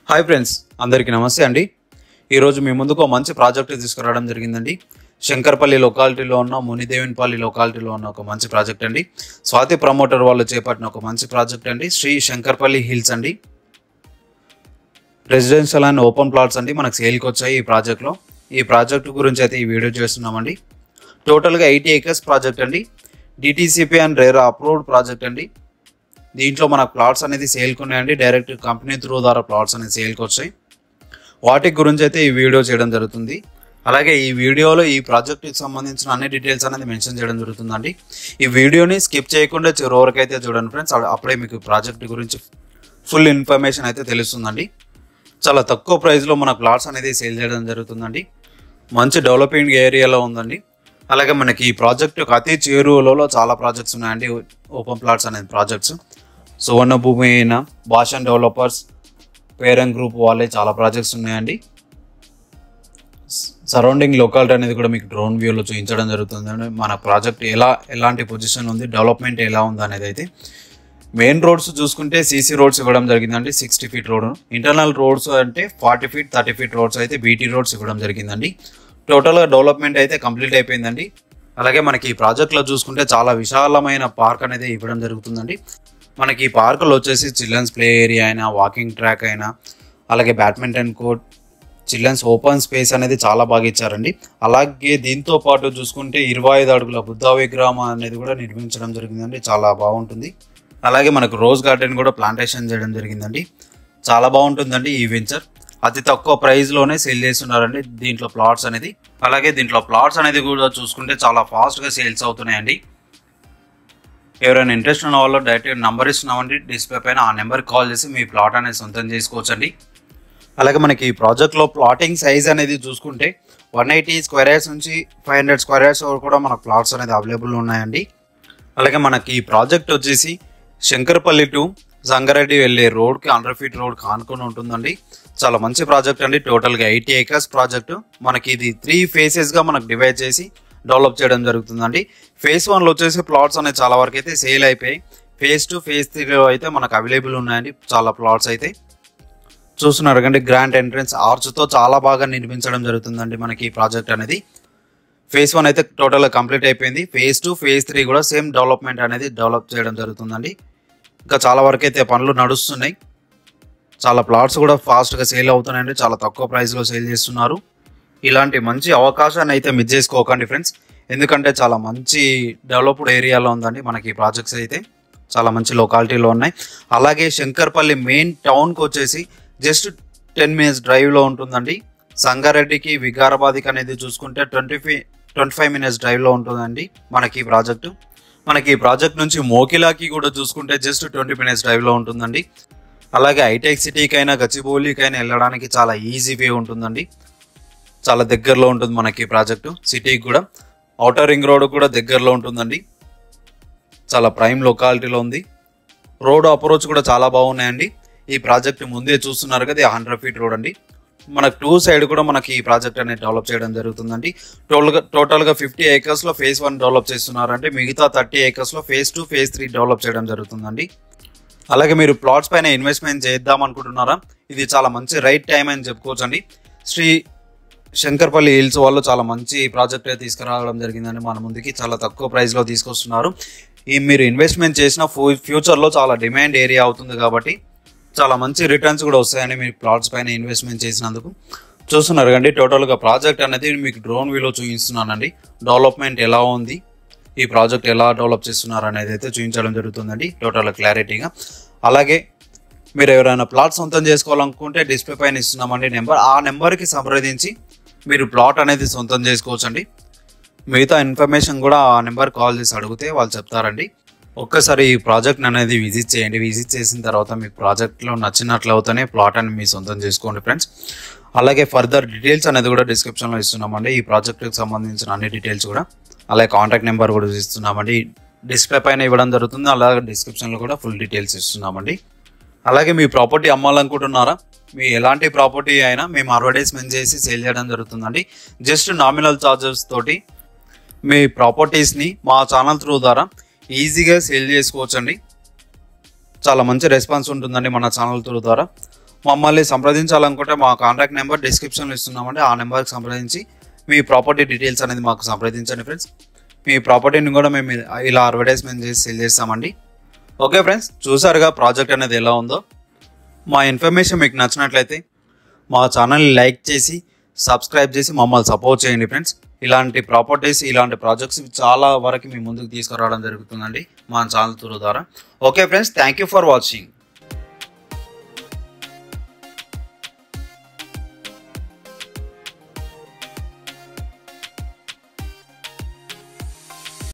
hi friends అందరికీ నమస్తే అండి ఈరోజు మీ ముందుకు ఒక మంచి ప్రాజెక్ట్ తీసుకురావడం జరిగిందండి శంకర్పల్లి లొకాలిటీలో ఉన్న మునిదేవన్పల్లి లొకాలిటీలో ఉన్న ఒక మంచి ప్రాజెక్ట్ అండి స్వాతి ప్రమోటర్ వాళ్ళు చేపట్టిన ఒక మంచి ప్రాజెక్ట్ అండి శ్రీ శంకర్పల్లి హిల్స్ అండి రెసిడెన్షియల్ అండ్ ఓపెన్ ప్లాట్స్ అండి మనకు సేల్కి వచ్చాయి ఈ ప్రాజెక్ట్లో ఈ ప్రాజెక్ట్ గురించి అయితే ఈ వీడియో చేస్తున్నామండి టోటల్గా ఎయిటీ ఏకర్స్ ప్రాజెక్ట్ అండి DTCP and RERA approved project అండి దీంట్లో మన ప్లాట్స్ అనేది సేల్కి ఉన్నాయండి డైరెక్ట్ కంపెనీ త్రూ ద్వారా ప్లాట్స్ అనేది సేల్కి వచ్చాయి వాటి గురించి అయితే ఈ వీడియో చేయడం జరుగుతుంది అలాగే ఈ వీడియోలో ఈ ప్రాజెక్ట్కి సంబంధించిన అన్ని డీటెయిల్స్ అనేది మెన్షన్ చేయడం జరుగుతుందండి ఈ వీడియోని స్కిప్ చేయకుండా చివరి వరకు అయితే చూడండి ఫ్రెండ్స్ అప్పుడే మీకు ప్రాజెక్ట్ గురించి ఫుల్ ఇన్ఫర్మేషన్ అయితే తెలుస్తుందండి చాలా తక్కువ ప్రైస్లో మన ప్లాట్స్ అనేది సేల్ చేయడం జరుగుతుందండి మంచి డెవలపింగ్ ఏరియాలో ఉందండి అలాగే మనకి ఈ ప్రాజెక్ట్ అతి చేరువలో చాలా ప్రాజెక్ట్స్ ఉన్నాయండి ఓపెన్ ప్లాట్స్ అనేది ప్రాజెక్ట్స్ సువర్ణ భూమి అయిన భాషన్ డెవలపర్స్ పేరెంట్ గ్రూప్ వాళ్ళే చాలా ప్రాజెక్ట్స్ ఉన్నాయండి సరౌండింగ్ లొకాలిటీ అనేది కూడా మీకు డ్రోన్ వ్యూలో చూపించడం జరుగుతుంది మన ప్రాజెక్ట్ ఎలా ఎలాంటి పొజిషన్ ఉంది డెవలప్మెంట్ ఎలా ఉంది అనేది అయితే మెయిన్ రోడ్స్ చూసుకుంటే సీసీ రోడ్స్ ఇవ్వడం జరిగిందండి sixty feet road internal roads అంటే forty feet thirty feet roads అయితే బీటీ రోడ్స్ ఇవ్వడం జరిగిందండి టోటల్గా డెవలప్మెంట్ అయితే కంప్లీట్ అయిపోయిందండి అలాగే మనకి ఈ ప్రాజెక్ట్లో చూసుకుంటే చాలా విశాలమైన పార్క్ అనేది ఇవ్వడం జరుగుతుందండి మనకి ఈ పార్కులో వచ్చేసి చిల్డ్రన్స్ ప్లే ఏరియా అయినా వాకింగ్ ట్రాక్ అయినా అలాగే badminton court children's open space అనేది చాలా బాగా ఇచ్చారండి అలాగే దీంతో పాటు చూసుకుంటే ఇరవై ఐదు అడుగుల బుద్ధ విగ్రహం అనేది కూడా నిర్మించడం జరిగిందండి చాలా బాగుంటుంది అలాగే మనకు రోజ్ గార్డెన్ కూడా ప్లాంటేషన్ చేయడం జరిగిందండి చాలా బాగుంటుందండి ఈ వెంచర్ అతి తక్కువ ప్రైస్లోనే సేల్ చేస్తున్నారండి దీంట్లో ప్లాట్స్ అనేది అలాగే దీంట్లో ప్లాట్స్ అనేది కూడా చూసుకుంటే చాలా ఫాస్ట్గా సేల్స్ అవుతున్నాయండి ఎవరైనా ఇంట్రెస్ట్ ఉన్న వాళ్ళు డైరెక్ట్ నెంబర్ ఇస్తున్నామండి డిస్ప్లే పైన ఆ నెంబర్కి కాల్ చేసి మీ ప్లాట్ అనేది సొంతం చేసుకోవచ్చండి అలాగే మనకి ఈ ప్రాజెక్ట్లో ప్లాటింగ్ సైజ్ అనేది చూసుకుంటే వన్ ఎయిటీ స్క్వేర్ యార్డ్స్ నుంచి ఫైవ్ హండ్రెడ్ స్క్వేర్ యార్డ్స్ వరకు కూడా మనకు ప్లాట్స్ అనేది అవైలబుల్ ఉన్నాయండి అలాగే మనకి ఈ ప్రాజెక్ట్ వచ్చేసి శంకరపల్లి టు సంగారెడ్డి వెళ్ళే రోడ్కి హండ్రెడ్ ఫీట్ రోడ్ కానుకొని ఉంటుందండి చాలా మంచి ప్రాజెక్ట్ అండి టోటల్గా ఎయిటీ ఏకర్స్ ప్రాజెక్ట్ మనకి ఇది త్రీ ఫేసెస్గా మనకు డివైడ్ చేసి డెవలప్ చేయడం జరుగుతుందండి ఫేజ్ వన్లో వచ్చేసి ప్లాట్స్ అనేది చాలా వరకు అయితే సేల్ అయిపోయాయి ఫేజ్ టూ ఫేజ్ త్రీలో అయితే మనకు అవైలబుల్ ఉన్నాయండి చాలా ప్లాట్స్ అయితే చూస్తున్నారు కండి గ్రాండ్ ఎంట్రన్స్ ఆర్చ్తో చాలా బాగా నిర్మించడం జరుగుతుందండి మనకి ఈ ప్రాజెక్ట్ అనేది ఫేజ్ వన్ అయితే టోటల్గా కంప్లీట్ అయిపోయింది ఫేజ్ టూ ఫేజ్ త్రీ కూడా సేమ్ డెవలప్మెంట్ అనేది డెవలప్ చేయడం జరుగుతుందండి ఇంకా చాలా వరకు అయితే పనులు నడుస్తున్నాయి చాలా ప్లాట్స్ కూడా ఫాస్ట్గా సేల్ అవుతున్నాయండి చాలా తక్కువ ప్రైస్లో సేల్ చేస్తున్నారు ఇలాంటి మంచి అవకాశాన్ని అయితే మిస్ చేసుకోకండి ఫ్రెండ్స్ ఎందుకంటే చాలా మంచి డెవలప్డ్ ఏరియాలో ఉందండి మనకి ఈ ప్రాజెక్ట్స్ అయితే చాలా మంచి లొకాలిటీలో ఉన్నాయి అలాగే శంకర్పల్లి మెయిన్ టౌన్కి వచ్చేసి జస్ట్ టెన్ మినిట్స్ డ్రైవ్లో ఉంటుందండి సంగారెడ్డికి వికారాబాద్కి అనేది చూసుకుంటే twenty five twenty five minutes డ్రైవ్లో ఉంటుందండి మనకి ఈ ప్రాజెక్టు మనకి ఈ ప్రాజెక్ట్ నుంచి మోకిలాకి కూడా చూసుకుంటే జస్ట్ ట్వంటీ మినిట్స్ డ్రైవ్లో ఉంటుందండి అలాగే హైటెక్ సిటీకైనా గచ్చిబౌలికైనా వెళ్ళడానికి చాలా ఈజీ వే ఉంటుందండి చాలా దగ్గరలో ఉంటుంది మనకి ఈ ప్రాజెక్టు సిటీకి కూడా అవుటర్ రింగ్ రోడ్ కూడా దగ్గరలో ఉంటుందండి చాలా ప్రైమ్ లొకాలిటీలో ఉంది రోడ్ అప్రోచ్ కూడా చాలా బాగున్నాయండి ఈ ప్రాజెక్ట్ ముందే చూస్తున్నారు కదా హండ్రెడ్ ఫీట్ రోడ్ అండి మనకు టూ సైడ్ కూడా మనకి ఈ ప్రాజెక్ట్ అనేది డెవలప్ చేయడం జరుగుతుందండి టోటల్గా టోటల్గా ఫిఫ్టీ ఏకర్స్లో ఫేజ్ వన్ డెవలప్ చేస్తున్నారంటే మిగతా థర్టీ ఏకర్స్లో phase two phase three develop చేయడం జరుగుతుందండి అలాగే మీరు ప్లాట్స్ పైన ఇన్వెస్ట్మెంట్ చేద్దాం అనుకుంటున్నారా ఇది చాలా మంచి రైట్ టైం అని చెప్పుకోవచ్చండి శ్రీ శంకర్పల్లి హిల్స్ వాళ్ళు చాలా మంచి ప్రాజెక్ట్ తీసుకురావడం జరిగిందండి మన ముందుకి చాలా తక్కువ ప్రైస్లో తీసుకొస్తున్నారు ఈ మీరు ఇన్వెస్ట్మెంట్ చేసిన ఫ్యూచర్లో చాలా డిమాండ్ ఏరియా అవుతుంది కాబట్టి చాలా మంచి రిటర్న్స్ కూడా వస్తాయండి మీరు ప్లాట్స్ పైన ఇన్వెస్ట్మెంట్ చేసినందుకు చూస్తున్నారు కండి టోటల్గా ప్రాజెక్ట్ అనేది మీకు డ్రోన్ వ్యూలో చూపిస్తున్నానండి డెవలప్మెంట్ ఎలా ఉంది ఈ ప్రాజెక్ట్ ఎలా డెవలప్ చేస్తున్నారు అనేది అయితే చూపించడం జరుగుతుందండి టోటల్ క్లారిటీగా అలాగే మీరు ఎవరైనా ప్లాట్ సొంతం చేసుకోవాలనుకుంటే డిస్ప్లే పైన ఇస్తున్నామండి నెంబర్ ఆ నెంబర్కి సంప్రదించి మీరు ప్లాట్ అనేది సొంతం చేసుకోవచ్చండి మిగతా ఇన్ఫర్మేషన్ కూడా ఆ నెంబర్ కాల్ చేసి అడిగితే వాళ్ళు చెప్తారండి ఒక్కసారి ఈ ప్రాజెక్ట్ అనేది విజిట్ చేయండి విజిట్ చేసిన తర్వాత మీకు ప్రాజెక్ట్లో నచ్చినట్లు అవుతానే ప్లాట్ అని మీ సొంతం చేసుకోండి ఫ్రెండ్స్ అలాగే ఫర్దర్ డీటెయిల్స్ అనేది కూడా డిస్క్రిప్షన్లో ఇస్తున్నామండి ఈ ప్రాజెక్ట్కి సంబంధించిన అన్ని డీటెయిల్స్ కూడా అలాగే కాంటాక్ట్ నెంబర్ కూడా ఇస్తున్నామండి డిస్ప్లే పైన ఇవ్వడం జరుగుతుంది అలాగే డిస్క్రిప్షన్లో కూడా ఫుల్ డీటెయిల్స్ ఇస్తున్నామండి అలాగే మీ ప్రాపర్టీ అమ్మాలనుకుంటున్నారా మీ ఎలాంటి ప్రాపర్టీ అయినా మేము అడ్వర్టైజ్మెంట్ చేసి సేల్ చేయడం జరుగుతుందండి జస్ట్ నామినల్ ఛార్జెస్ తోటి మీ ప్రాపర్టీస్ని మా ఛానల్ త్రూ ద్వారా ఈజీగా సేల్ చేసుకోవచ్చండి చాలా మంచి రెస్పాన్స్ ఉంటుందండి మన ఛానల్ త్రూ ద్వారా మమ్మల్ని సంప్రదించాలనుకుంటే మా కాంటాక్ట్ నెంబర్ డిస్క్రిప్షన్లో ఇస్తున్నామండి ఆ నెంబర్కి సంప్రదించి మీ ప్రాపర్టీ డీటెయిల్స్ అనేది మాకు సంప్రదించండి ఫ్రెండ్స్ మీ ప్రాపర్టీని కూడా మేము ఇలా అడ్వర్టైజ్మెంట్ చేసి సెల్ చేస్తామండి ఓకే ఫ్రెండ్స్ చూసారుగా ప్రాజెక్ట్ అనేది ఎలా ఉందో మా ఇన్ఫర్మేషన్ మీకు నచ్చినట్లయితే మా ఛానల్ని లైక్ చేసి సబ్స్క్రైబ్ చేసి మమ్మల్ని సపోర్ట్ చేయండి ఫ్రెండ్స్ ఇలాంటి ప్రాపర్టీస్ ఇలాంటి ప్రాజెక్ట్స్ చాలా వరకు మీ ముందుకు తీసుకురావడం జరుగుతుందండి మా ఛానల్ త్రూ ద్వారా okay friends thank you for watching